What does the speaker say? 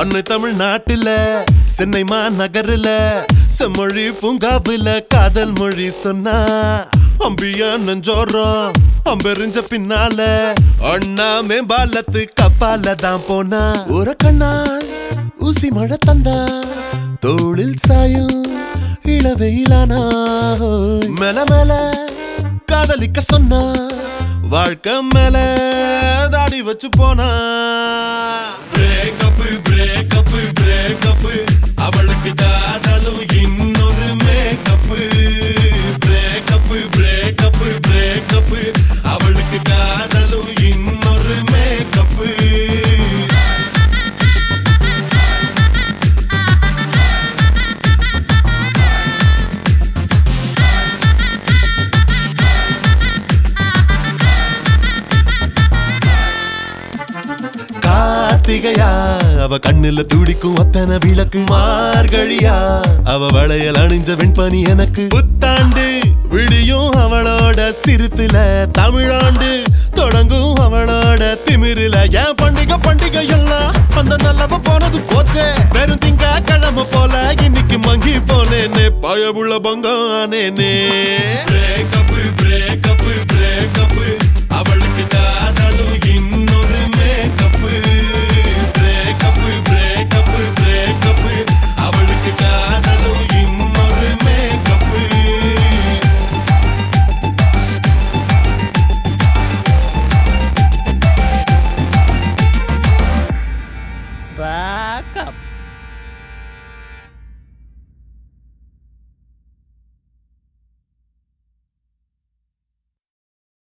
அன்னை தமிழ்நாட்டுல சென்னை மாநகருல செம்மொழி பூங்காவுல காதல் மொழி சொன்னா அம்பியா நெஞ்சோரம் அம்பெறிஞ்ச பின்னால அண்ணா மேம்பாலத்து கப்பால தான் போனா ஒரு கண்ணால் ஊசி மழை தந்தா தோளில் சாயும் இளவெயிலானா மேல மேல காதலிக்க சொன்னா வாழ்க்கை மேல தாடி வச்சு போனா பிரேக்கப் பிரேக்கப் பிரேக்கப் அவளுக்கு காதலும் இன்னொரு மேக்கப் பிரேக்கப் பிரேக்கப் பிரேக்கப் அவளுக்கு காதலும் இன்னொரு மேக்கப் கார்த்திகையா அவ கண்ணுல துடிக்கும் அத்தனை விளக்கு மார்கழியா அவ வளையல் அணிஞ்ச வெண்பனி எனக்கு புத்தாண்டு விடியும் அவளோட சிரிப்புல தமிழாண்டு தொடங்கும் அவளோட திமிருல ஏன் பண்டிகை பண்டிகை எல்லாம் அந்த நல்லவ போனது போச்சே வெறும் திங்க கிழமை போல இன்னைக்கு மங்கி போனேனே பயவுள்ள பங்கம் ஆனேனே பிரேக்கப் பிரேக்கப் பிரேக்கப்